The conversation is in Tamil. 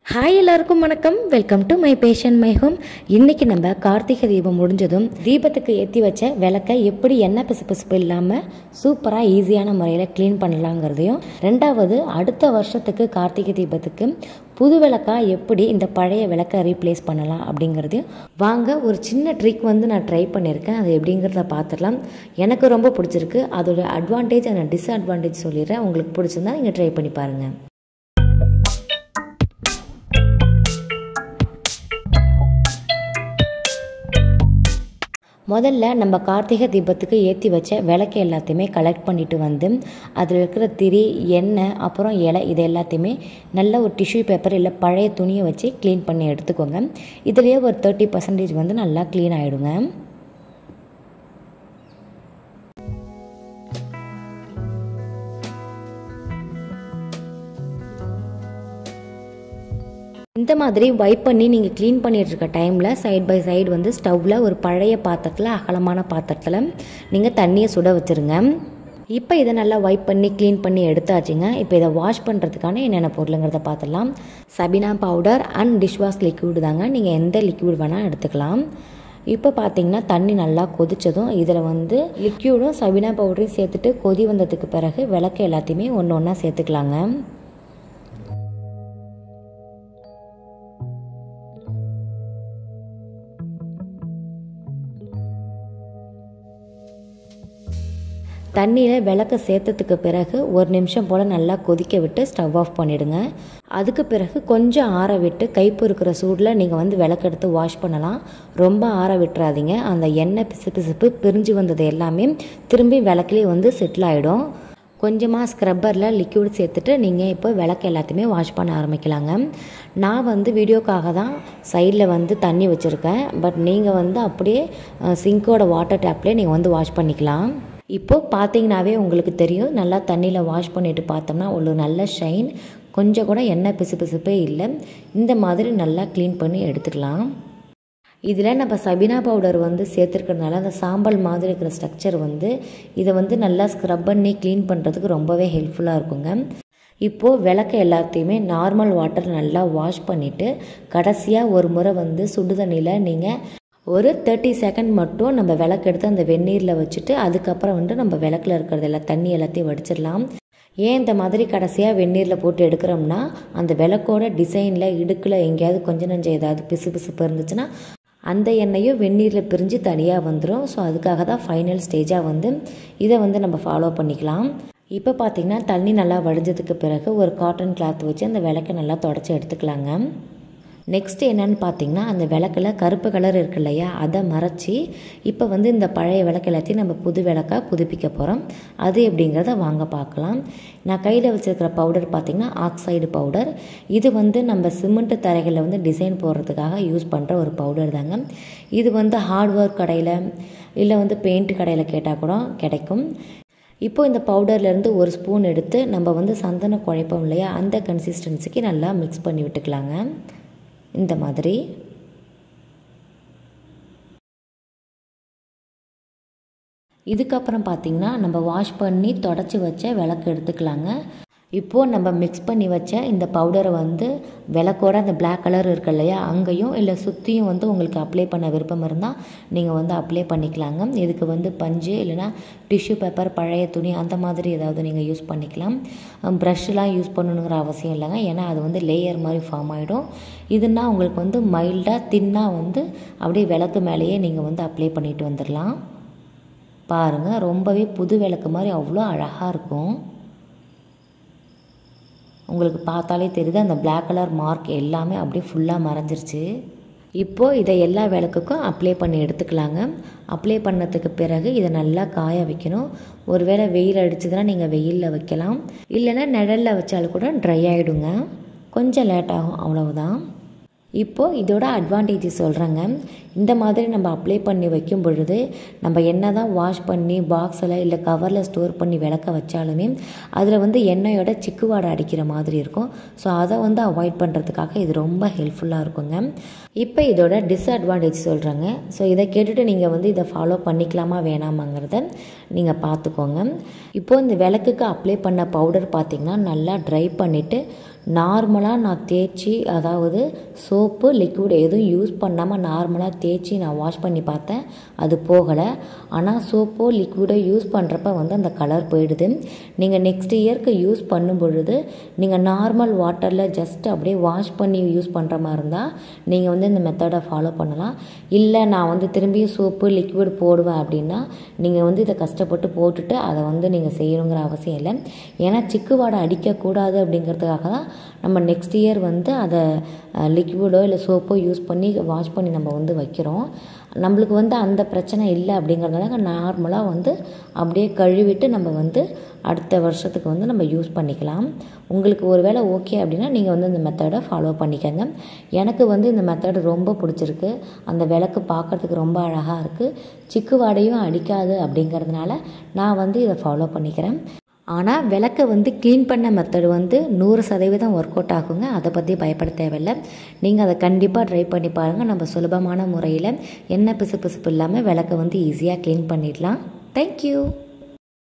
ஹாய் எல்லாருக்கும் வணக்கம் welcome to my passion my home இன்னைக்கு நம்ம கார்த்திகை தீபம் முடிஞ்சதும் தீபத்துக்கு ஏற்றி வச்ச விளக்கை எப்படி எண்ணெய் பிசுபிசுப்பு இல்லாமல் சூப்பராக ஈஸியான முறையில் க்ளீன் பண்ணலாங்கிறதையும் ரெண்டாவது அடுத்த வருஷத்துக்கு கார்த்திகை தீபத்துக்கு புது விளக்கா எப்படி இந்த பழைய விளக்கை ரீப்ளேஸ் பண்ணலாம் அப்படிங்கிறதையும் வாங்க ஒரு சின்ன ட்ரிக் வந்து நான் ட்ரை பண்ணியிருக்கேன் அது எப்படிங்கிறத பார்த்துடலாம் எனக்கு ரொம்ப பிடிச்சிருக்கு அதோட அட்வான்டேஜ் அண்ட் டிஸ்அட்வான்டேஜ் சொல்லிடுறேன் உங்களுக்கு பிடிச்சிருந்தா நீங்கள் ட்ரை பண்ணி பாருங்கள் முதல்ல நம்ம கார்த்திகை தீபத்துக்கு ஏற்றி வச்ச விளக்கு எல்லாத்தையுமே கலெக்ட் பண்ணிட்டு வந்து அதில் இருக்கிற திரி எண்ணெய் அப்புறம் இலை இது எல்லாத்தையுமே நல்ல ஒரு டிஷ்யூ பேப்பர் இல்லை பழைய துணியை வச்சு க்ளீன் பண்ணி எடுத்துக்கோங்க இதுலேயே ஒரு தேர்ட்டி பர்சன்டேஜ் வந்து நல்லா க்ளீன் ஆகிடுங்க இந்த மாதிரி வைப் பண்ணி நீங்கள் க்ளீன் பண்ணிட்டு இருக்க டைமில் சைட் பை சைடு வந்து ஸ்டவ்வில் ஒரு பழைய பாத்திரத்தில் அகலமான பாத்திரத்தில் நீங்கள் தண்ணியை சுட வச்சுருங்க இப்போ இதை நல்லா வைப் பண்ணி க்ளீன் பண்ணி எடுத்தாச்சுங்க இப்போ இதை வாஷ் பண்ணுறதுக்கான என்னென்ன பொருளுங்கிறத பார்த்துடலாம் Sabena powder and dishwash liquid தாங்க நீங்கள் எந்த லிக்விட் வேணால் எடுத்துக்கலாம் இப்போ பார்த்தீங்கன்னா தண்ணி நல்லா கொதித்ததும் இதில் வந்து லிக்யூடும் சபினா பவுடரையும் சேர்த்துட்டு கொதி வந்ததுக்கு பிறகு விளக்கு எல்லாத்தையுமே ஒன்று ஒன்றா சேர்த்துக்கலாங்க தண்ணியில் விளக்க சேர்த்ததுக்கு பிறகு ஒரு நிமிஷம் போல் நல்லா கொதிக்க விட்டு ஸ்டவ் ஆஃப் பண்ணிவிடுங்க அதுக்கு பிறகு கொஞ்சம் ஆற விட்டு கைப்பு இருக்கிற சூடில் நீங்கள் வந்து விளக்கெடுத்து வாஷ் பண்ணலாம் ரொம்ப ஆற விட்டுறாதீங்க அந்த எண்ணெய் பிசு பிசுப்பு பிரிஞ்சு வந்தது எல்லாமே திரும்பி விளக்குலேயே வந்து செட்டில் ஆகிடும் கொஞ்சமாக ஸ்க்ரப்பரில் லிக்விட் சேர்த்துட்டு நீங்கள் இப்போ விளக்கு எல்லாத்தையுமே வாஷ் பண்ண ஆரம்பிக்கலாங்க நான் வந்து வீடியோக்காக தான் சைடில் வந்து தண்ணி வச்சுருக்கேன் பட் நீங்கள் வந்து அப்படியே சிங்கோட வாட்டர் டேப்லேயே நீங்கள் வந்து வாஷ் பண்ணிக்கலாம் இப்போது பார்த்தீங்கன்னாவே உங்களுக்கு தெரியும் நல்லா தண்ணியில் வாஷ் பண்ணிவிட்டு பார்த்தோம்னா ஒரு நல்ல ஷைன் கொஞ்சம் கூட எண்ணெய் பிசு பிசுப்பே இல்லை இந்த மாதிரி நல்லா க்ளீன் பண்ணி எடுத்துக்கலாம் இதில் நம்ம சபினா பவுடர் வந்து சேர்த்துருக்கறதுனால அந்த சாம்பல் மாதிரி இருக்கிற ஸ்ட்ரக்சர் வந்து இதை வந்து நல்லா ஸ்க்ரப் பண்ணி க்ளீன் பண்ணுறதுக்கு ரொம்பவே ஹெல்ப்ஃபுல்லாக இருக்குங்க இப்போது விளக்க எல்லாத்தையுமே நார்மல் வாட்டர் நல்லா வாஷ் பண்ணிவிட்டு கடைசியாக ஒரு முறை வந்து சுடு தண்ணியில் நீங்கள் ஒரு தேர்ட்டி செகண்ட் மட்டும் நம்ம விளக்கு எடுத்து அந்த வெந்நீரில் வச்சுட்டு அதுக்கப்புறம் வந்து நம்ம விளக்கில் இருக்கிறது எல்லாம் தண்ணி எல்லாத்தையும் வடிச்சிடலாம் ஏன் இந்த மாதிரி கடைசியாக வெந்நீரில் போட்டு எடுக்கிறோம்னா அந்த விளக்கோட டிசைனில் இடுக்கில் எங்கேயாவது கொஞ்சம் நஞ்சம் ஏதாவது பிசு பிசுப்பு இருந்துச்சுன்னா அந்த எண்ணெயும் வெந்நீரில் பிரிஞ்சு தனியாக வந்துடும் ஸோ அதுக்காக தான் ஃபைனல் ஸ்டேஜாக வந்து இதை வந்து நம்ம ஃபாலோ பண்ணிக்கலாம் இப்போ பார்த்திங்கன்னா தண்ணி நல்லா வடிஞ்சதுக்கு பிறகு ஒரு காட்டன் கிளாத் வச்சு அந்த விளக்கை நல்லா தொடச்சி எடுத்துக்கலாங்க நெக்ஸ்ட் என்னன்னு பார்த்தீங்கன்னா அந்த விளக்கில் கருப்பு கலர் இருக்கு இல்லையா அதை மறைச்சி இப்போ வந்து இந்த பழைய விளக்கு எல்லாத்தையும் நம்ம புது விளக்காக புதுப்பிக்க போகிறோம் அது எப்படிங்கிறத வாங்க பார்க்கலாம் நான் கையில் வச்சுருக்கிற பவுடர் பார்த்திங்கன்னா ஆக்சைடு பவுடர் இது வந்து நம்ம சிமெண்ட்டு தரைகளில் வந்து டிசைன் போடுறதுக்காக யூஸ் பண்ணுற ஒரு பவுடர் தாங்க இது வந்து ஹார்ட்வேர் கடையில் இல்லை வந்து பெயிண்ட் கடையில் கேட்டால் கூட கிடைக்கும் இப்போ இந்த பவுடர்லேருந்து ஒரு ஸ்பூன் எடுத்து நம்ம வந்து சந்தன குழைப்போம் இல்லையா அந்த கன்சிஸ்டன்சிக்கு நல்லா மிக்ஸ் பண்ணி விட்டுக்கலாங்க இந்த மாதிரி இதுக்கப்புறம் பார்த்திங்கன்னா நம்ம வாஷ் பண்ணி தொடச்சி வச்ச விளக்கு எடுத்துக்கலாங்க இப்போது நம்ம மிக்ஸ் பண்ணி வச்ச இந்த பவுடரை வந்து விளக்கோட அந்த பிளாக் கலர் இருக்கு இல்லையா அங்கேயும் இல்லை சுற்றியும் வந்து உங்களுக்கு அப்ளை பண்ண விருப்பம் இருந்தால் நீங்கள் வந்து அப்ளை பண்ணிக்கலாங்க இதுக்கு வந்து பஞ்சு இல்லைனா டிஷ்யூ பேப்பர் பழைய துணி அந்த மாதிரி ஏதாவது நீங்கள் யூஸ் பண்ணிக்கலாம் ப்ரஷ்லாம் யூஸ் பண்ணணுங்கிற அவசியம் இல்லைங்க ஏன்னா அது வந்து லேயர் மாதிரி ஃபார்ம் ஆகிடும் இதுனா உங்களுக்கு வந்து மைல்டாக தின்னாக வந்து அப்படியே விளக்கு மேலேயே நீங்கள் வந்து அப்ளை பண்ணிட்டு வந்துடலாம் பாருங்கள் ரொம்பவே புது விளக்கு மாதிரி அவ்வளோ அழகாக இருக்கும் உங்களுக்கு பார்த்தாலே தெரியுது அந்த பிளாக் கலர் மார்க் எல்லாமே அப்படியே ஃபுல்லாக மறைஞ்சிருச்சு இப்போது இதை எல்லா விளக்குக்கும் அப்ளை பண்ணி எடுத்துக்கலாங்க அப்ளை பண்ணதுக்கு பிறகு இதை நல்லா காய வைக்கணும் ஒருவேளை வெயில் அடிச்சதுன்னா நீங்கள் வெயிலில் வைக்கலாம் இல்லைன்னா நிழலில் வச்சாலும் கூட ட்ரை ஆகிடுங்க கொஞ்சம் லேட் ஆகும் அவ்வளவுதான் இப்போது இதோட அட்வான்டேஜ் சொல்கிறேங்க இந்த மாதிரி நம்ம அப்ளை பண்ணி வைக்கும் பொழுது நம்ம என்ன தான் வாஷ் பண்ணி பாக்ஸில் இல்லை கவரில் ஸ்டோர் பண்ணி விளக்க வச்சாலுமே அதில் வந்து எண்ணெயோட சிக்கு வாடை அடிக்கிற மாதிரி இருக்கும் ஸோ அதை வந்து அவாய்ட் பண்ணுறதுக்காக இது ரொம்ப ஹெல்ப்ஃபுல்லாக இருக்குங்க இப்போ இதோட டிஸ்அட்வான்டேஜ் சொல்கிறேங்க ஸோ இதை கேட்டுட்டு நீங்கள் வந்து இதை ஃபாலோ பண்ணிக்கலாமா வேணாமாங்கிறத நீங்கள் பார்த்துக்கோங்க இப்போது இந்த விளக்குக்கு அப்ளை பண்ண பவுடர் பார்த்திங்கன்னா நல்லா ட்ரை பண்ணிவிட்டு நார்மலாக நான் தேய்ச்சி அதாவது சோப்பு லிக்விட் எதுவும் யூஸ் பண்ணாமல் நார்மலாக தேய்ச்சி நான் வாஷ் பண்ணி பார்த்தேன் அது போகலை ஆனால் சோப்போ லிக்விடோ யூஸ் பண்ணுறப்ப வந்து அந்த கலர் போயிடுது நீங்கள் நெக்ஸ்ட் இயர்க்கு யூஸ் பண்ணும் பொழுது நீங்கள் நார்மல் வாட்டரில் ஜஸ்ட் அப்படியே வாஷ் பண்ணி யூஸ் பண்ணுற மாதிரி இருந்தால் நீங்கள் வந்து இந்த மெத்தடை ஃபாலோ பண்ணலாம் இல்லை நான் வந்து திரும்பியும் சோப்பு லிக்விட் போடுவேன் அப்படின்னா நீங்கள் வந்து இதை கஷ்டப்பட்டு போட்டுட்டு அதை வந்து நீங்கள் செய்யணுங்கிற அவசியம் இல்லை ஏன்னா சிக்கு வாடை அடிக்கக்கூடாது அப்படிங்கிறதுக்காக தான் நம்ம நெக்ஸ்ட் இயர் வந்து அதை லிக்விடோ இல்லை சோப்போ யூஸ் பண்ணி வாஷ் பண்ணி நம்ம வந்து வைக்கிறோம் நம்மளுக்கு வந்து அந்த பிரச்சனை இல்லை அப்படிங்கிறதுனால நார்மலாக வந்து அப்படியே கழுவிட்டு நம்ம வந்து அடுத்த வருஷத்துக்கு வந்து நம்ம யூஸ் பண்ணிக்கலாம் உங்களுக்கு ஒரு வேளை ஓகே அப்படின்னா நீங்கள் வந்து இந்த மெத்தடை ஃபாலோ பண்ணிக்கோங்க எனக்கு வந்து இந்த மெத்தடு ரொம்ப பிடிச்சிருக்கு அந்த விளக்கு பார்க்குறதுக்கு ரொம்ப அழகாக இருக்குது சிக்கு வாடையும் அடிக்காது அப்படிங்கிறதுனால நான் வந்து இதை ஃபாலோ பண்ணிக்கிறேன் ஆனால் விளக்கை வந்து க்ளீன் பண்ண மெத்தடு வந்து நூறு சதவீதம் ஒர்க் அவுட் ஆகுங்க அதை பற்றி பயப்பட தேவையில்லை நீங்கள் அதை கண்டிப்பாக ட்ரை பண்ணி பாருங்கள் நம்ம சுலபமான முறையில் என்ன பிசு பிசுப்பு இல்லாமல் விளக்கை வந்து ஈஸியாக க்ளீன் பண்ணிடலாம் தேங்க்யூ